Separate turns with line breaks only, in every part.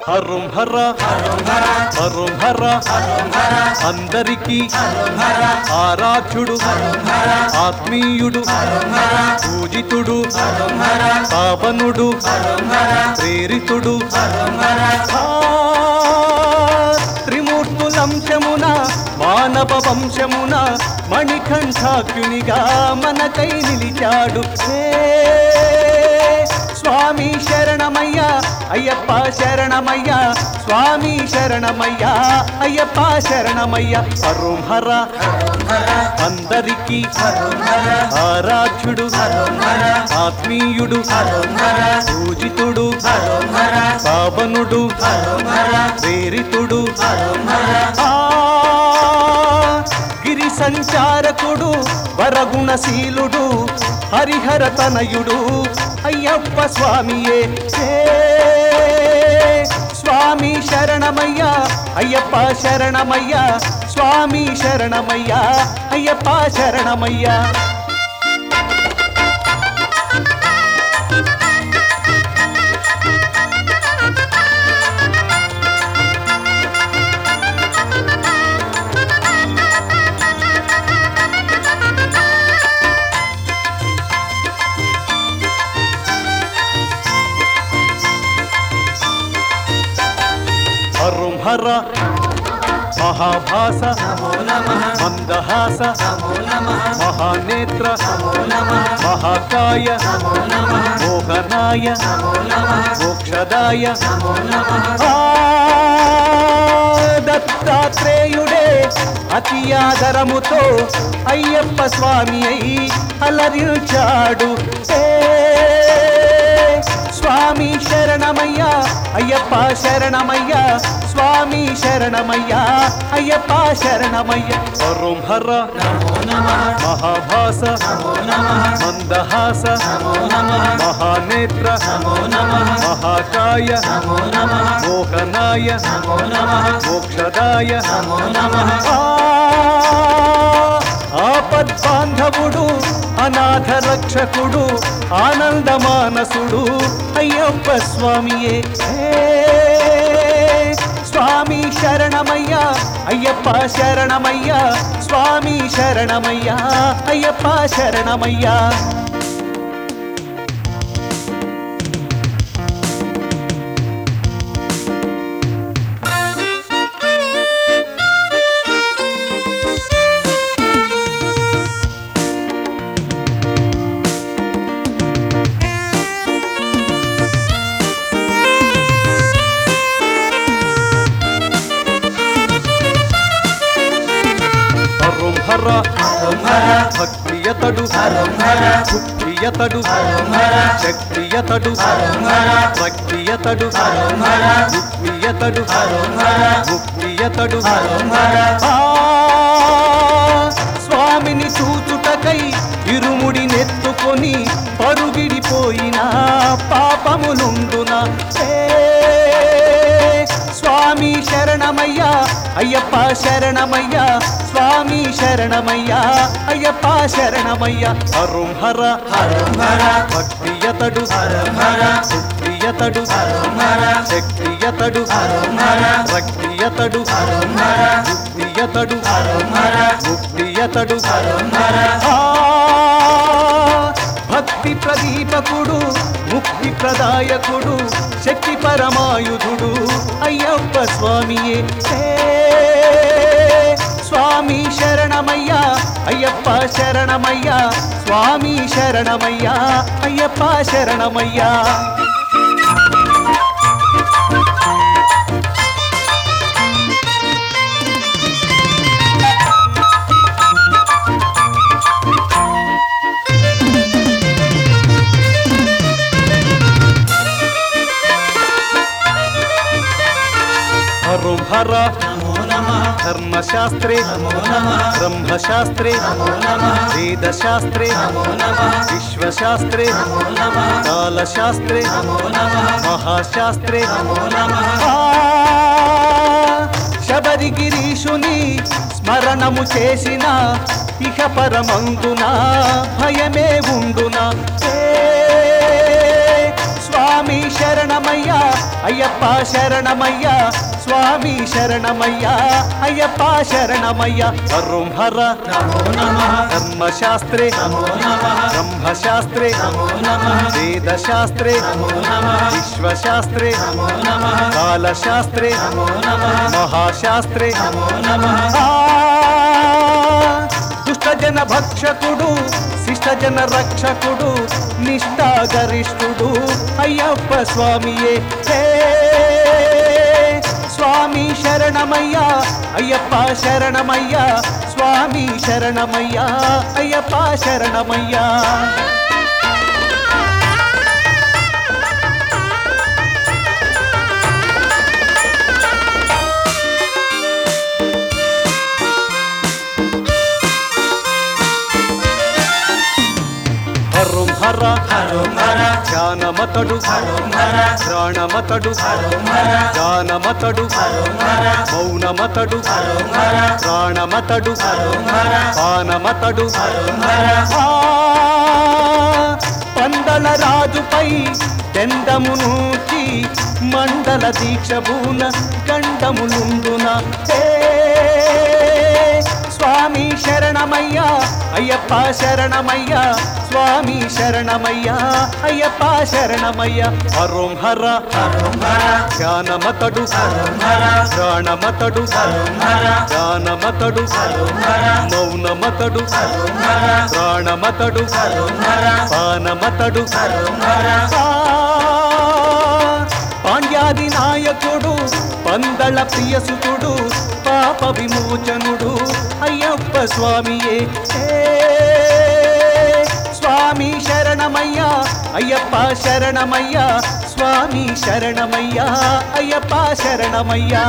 హరుం హర హరుం హర అందరికీ ఆరాధ్యుడు ఆత్మీయుడు పూజితుడు పావనుడు ప్రేరితుడు ఆ, త్రిమూర్తులంశమున మానవ వంశమున మణికంఠాఖ్యునిగా మనకై నిలిచాడు హే స్వామి శరణమయ్య అయ్యప్ప శరణమయ్య స్వామి శరణమయ్య అయ్యప్ప శరణమయ్య హరుం హర అందరికీ ఆరాధ్యుడు ఆత్మీయుడు పూజితుడు పావనుడు ప్రేరితుడు ఆ, గిరి సంచారకుడు వరగుణశీలుడు హరిహర తనయుడు అయ్యప్ప స్వామియే హే, స్వామి శరణమయ్య అయ్యప్ప శరణమయ్య స్వామి శరణమయ్య అయ్యప్ప శరణమయ్య హరుం హర మహాభాస మందహాస మహానేత్ర మహాకాయ మోహనాయ మోక్షదాయ ఆ, దత్తాత్రేయుడే అతి ఆదరముతో అయ్యప్ప స్వామి అయి అలరించాడు ఏ స్వామి శరణమయ్య అయ్యప్ప శరణమయ్య స్వామి శరణమయ్య అయ్యప్ప శరణమయ్య హరుం హర మహాభాస మందహాస మహానేత్ర మహాకాయ మోహనాయ మోక్షదాయ ఆ, ఆపద్బాంధవుడు అనాథ రక్షకుడు ఆనంద మానసుడు అయ్యప్ప స్వామియే హే, స్వామి శరణమయ్య అయ్యప్ప శరణమయ్య స్వామి శరణమయ్య అయ్యప్ప శరణమయ్య హరుం హర భక్తియతడు భుక్తియతడు శక్తియతడు భక్తియతడు భుక్తియతడు ముక్తియతడు ఆ, స్వామిని చూచుటకై ఇరుముడి నెత్తుకొని పరుగిడిపోయిన పాపములుండున ఏ స్వామి శరణమయ్య అయ్యప్ప శరణమయ్య స్వామి శరణమయ్య అయ్యప్ప శరణమయ్య హరుం హర భక్తియతడు భక్తియతడు శక్తియతడు భక్తియతడు భక్తియతడు ముక్తియతడు ఆ, భక్తి ప్రదీపకుడు ముక్తి ప్రదాయకుడు శక్తి పరమాయుధుడు అయ్యప్ప స్వామియే హే, స్వామి శరణమయ్య అయ్యప్ప శరణమయ్య స్వామి శరణమయ్య అయ్యప్ప శరణమయ్య హరుం హర ధర్మశాస్త్రే బ్రహ్మశాస్త్రే వేదశాస్త్రే విశ్వశాస్త్రే కాలశాస్త్రే మహాశాస్త్రే ఆ, శబరిగిరీషుని స్మరణము చేసిన ఇహ పరమందున భయమే ఉండున ఏ స్వామి శరణమయ్య అయ్యప్ప శరణమయ్యా స్వామి శరణమయ్యా అయ్యప్ప శరణమయ్యా వరుం హర
నమో నమః
ధర్మశాస్త్రే
నమో నమః
బ్రహ్మశాస్త్రే
నమో నమః
వేదశాస్త్రే
నమో నమః
విశ్వశాస్త్రే
నమో నమః
కాలశాస్త్రే
నమో నమః
మహాశాస్త్రే
నమో నమః
ఆ, దుష్టజన భక్షకుడు శిష్టజన రక్షకుడు నిష్ఠాగరిష్ఠుడు అయ్యప్ప స్వామియే హే స్వామి శరణమయ్యా అయ్యప్ప శరణమయ్యా స్వామి శరణమయ్యా అయ్యప్ప శరణమయ్యా హరుం హర
హరోం హర
ధ్యానమతడు
హరోం హర
ప్రాణమతడు
హరోం హర
గానమతడు
హరోం హర
మౌనమతడు
హరోం హర
ప్రాణమతడు
హరోం హర
పానమతడు
హరోం హర
ఆ, పందల రాజుపై దెండము నూచి మండల దీక్ష బూన గండములుండున హే స్వామి శరణమయ్యా అయ్యప్ప శరణమయ్యా స్వామి శరణమయ్యా అయ్యప్ప శరణమయ్యా హరోం హర
హరోం హర
ధ్యానమతడు
హరోం హర
ప్రాణమతడు
హరోం హర
గానమతడు
హరోం హర
మౌనమతడు
హరోం హర
ప్రాణమతడు
హరోం హర
పానమతడు
హరోం హర
ఆ, పాండ్యాది నాయకుడు పందళ ప్రియసుతుడు పాప విమోచనుడు అయ్యప్ప స్వామియే హే, స్వామి శరణమయ్యా అయ్యప్ప శరణమయ్యా స్వామి శరణమయ్యా అయ్యప్ప శరణమయ్యా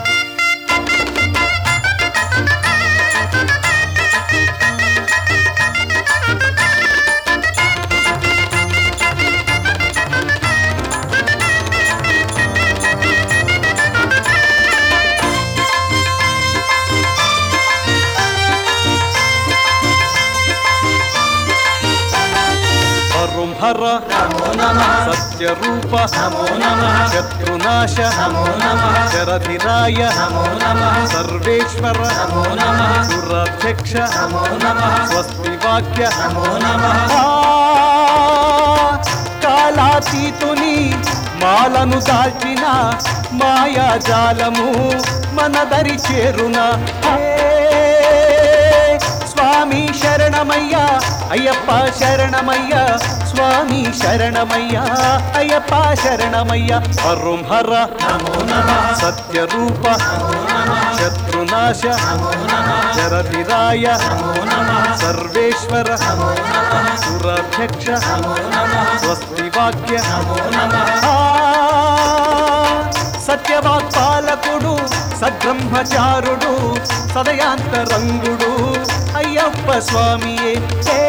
హరుం హర
నమో నమః
సత్యరూప
నమో నమః
శత్రునాశ
నమో నమః
శరధిరాయ
నమో నమః
సర్వేశ్వర
నమో నమః
సురాధ్యక్ష
నమో నమః
స్వస్తి వాక్య
నమో నమః
ఆ, కాలాతీతుని మాలను దాల్చిన మాయాజాలము మన దరి చేరున హే, స్వామి శరణమయ్యా అయ్యప్ప శరణమయ్యా స్వామి శరణమయ్యా అయ్యప్ప శరణమయ్యా హరుం హర
నమో నమః
సత్యరూప
నమో నమః
శత్రునాశ
నమో నమః
శరధిరాయ
నమో నమః
సర్వేశ్వర
నమో నమః
సురాధ్యక్ష
నమో నమః
స్వస్తి వాక్య
నమో నమః
ఆ, సత్యవాక్పాలకుడు సద్బ్రహ్మచారుడు సదయాంతరంగుడు అయ్యప్ప స్వామియే హే,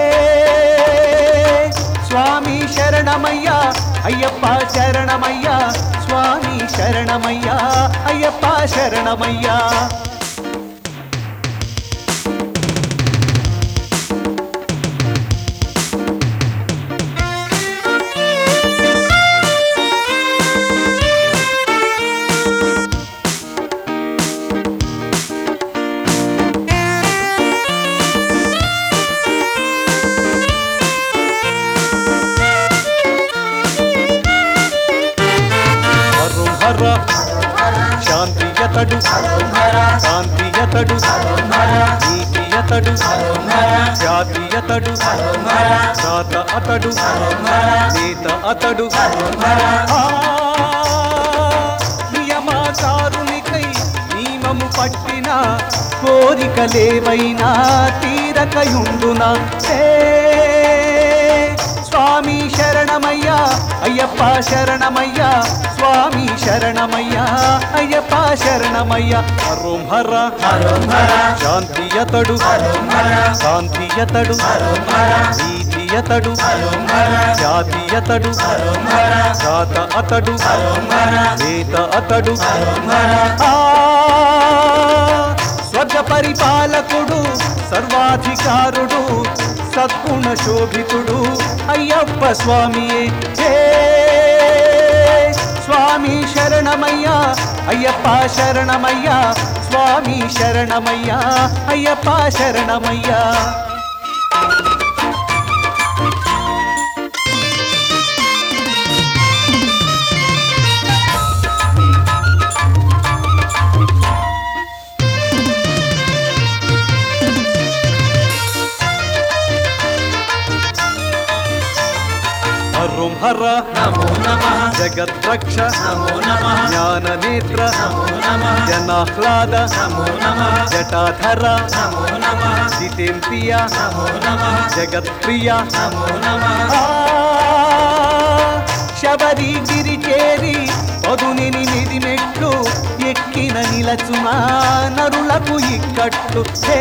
స్వామి శరణమయ్యా అయ్యప్ప శరణమయ్యా స్వామి శరణమయ్యా అయ్యప్ప శరణమయ్యా హరుం హర శాంతియతడు కాంతియతడు నీతియతడు జాతియతడు జాత అతడు నేత అతడు ఆ, నియమాచారునికై నియమము పట్టిన కోరికలేవైనా తీరకయుండునా హే, స్వామి శరణమయ్యా అయ్యప్ప శరణమయ్యా స్వామి శరణమయ్యా అయ్యప్ప శరణమయ్యా హరోం హర
హరోం హర
శాంతియతడు
హరోం హర
కాంతియతడు
హరోం హర
నీతియతడు
హరోం హర
జాతియతడు
హరోం హర
జాత అతడు
హరోం హర
నేత అతడు
హరోం హర
ఆ, స్వర్గ పరిపాలకుడు సర్వాధికారుడు సద్గుణ శోభితుడు అయ్యప్ప స్వామియే హే స్వామి స్వామి శరణమయ్యా అయ్యప్ప శరణమయ్యా స్వామి శరణమయ్యా అయ్యప్ప శరణమయ్యా హరం హర
నమో నమః
జగద్రక్ష
నమో నమః
జ్ఞాననేత్ర
నమో నమః
జనాహ్లాద
నమో నమః
జటాధర
నమో నమః
జితేంద్రియ
నమో నమః
జగత్ప్రియ
నమో నమః
ఆ, శబరిగిరి చేరి పదునెనిమిది మెట్లు ఎక్కిన నిలచునా నరులకు ఇక్కట్లు హే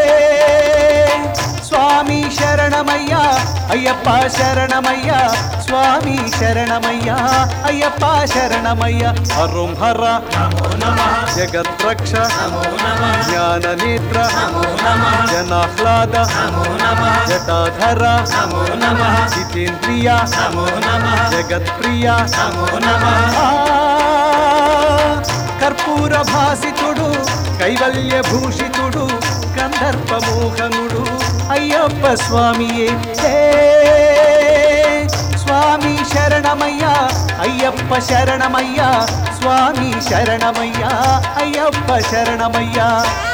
స్వామి శరణమయ్యా అయ్యప్ప శరణమయ్యా స్వామి శరణమయ్యా అయ్యప్ప శరణమయ్యా హరం హర
నమో నమః
జగద్రక్ష
నమో నమః
జ్ఞాననేత్ర
నమో నమః
జనాహ్లాద
నమో నమః
జటాధర
నమో నమః
జితేంద్రియ
నమో నమః
జగత్ప్రియ
నమో నమః
ఆ, కర్పూర భాసితుడు కైవల్య భూషితుడు గంధర్వ మోహనుడు అయ్యప్ప స్వామియే హే స్వామి శరణమయ్యా అయ్యప్ప శరణమయ్యా స్వామి శరణమయ్యా అయ్యప్ప శరణమయ్యా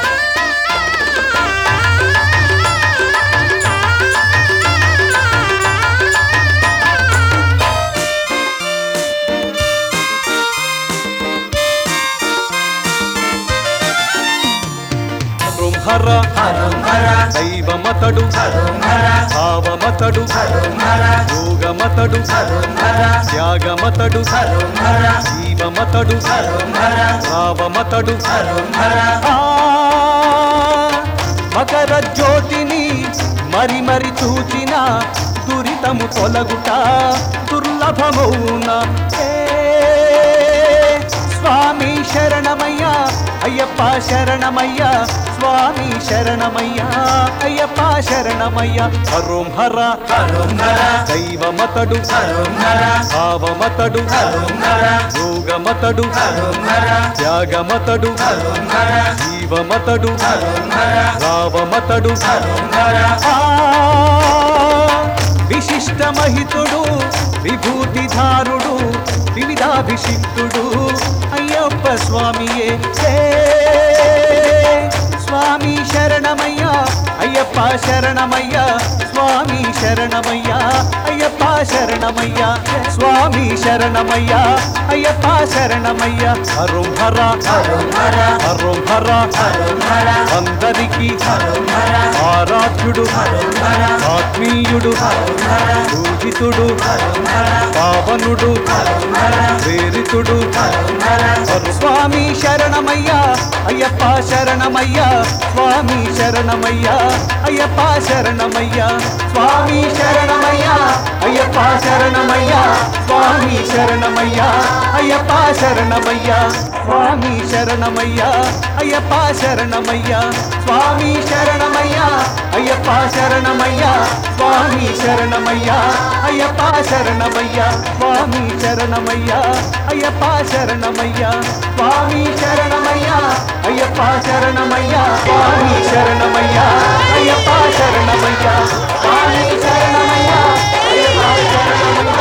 హర
హరం హర
దైవమతడు
హరం హర
భావమతడు
హరం హర
యోగమతడు
హరం హర
త్యాగమతడు
హరం హర
జీవమతడు
హరం హర
భావమతడు
హరం హర
ఆ, మకర జ్యోతిని మరి మరి చూచిన దురితము తొలగుట దుర్లభమౌన ఏ, స్వామి శరణమయ్యా అయ్యప్ప శరణమయ్యా స్వామి శరణమయ్యా అయ్యప్ప శరణమయ్యా హరోం హర
హరం హర
దైవమతడు
హరం హర
భావమతడు
హరం హర
యోగమతడు
హరం హర
త్యాగమతడు
హరం హర
జీవమతడు
హరం హర
రావమతడు
హరం హర
ఆ, విశిష్ట మహితుడు విభూతిధారుడు వివిధాభిషిక్తుడు అయ్యప్ప స్వామియే హే స్వామి శరణమయ్యా అయ్యప్ప శరణమయ్యా స్వామి శరణమయ్యా అయ్యప్ప శరణమయ్యా స్వామి శరణమయ్యా అయ్యప్ప శరణమయ్యా హరం హర
హరం హర
హరం హర
హరం హర
అందరికీ
హరం హర
ఆరాధ్యుడు
హరం హర
ఆత్మీయుడు
హరం హర
పూజితుడు
హరం హర
పావనుడు
హరం హర
ప్రేరితుడు
హరం హర
స్వామి శరణమయ్యా అయ్యప్ప శరణమయ్యా స్వామి శరణమయ్యా అయ్యప్ప శరణమయ్యా స్వామి శరణమయ్యా అయ్యప్ప శరణమయ్యా స్వామి శరణమయ్యా అయ్యప్ప శరణమయ్యా స్వామి శరణమయ్యా అయ్యప్ప శరణమయ్యా స్వామి శరణమయ్యా అయ్యప్ప శరణమయ్యా స్వామి శరణమయ్యా అయ్యప్ప శరణమయ్యా స్వామి శరణమయ్యా అయ్యప్ప శరణమయ్యా స్వామి శరణమయ్యా అయ్యప్ప శరణమయ్యా స్వామి శరణమయ్యా అయ్యప్ప శరణమయ్యా స్వామి శరణమయ్యా అయ్యప్ప శరణమయ్యా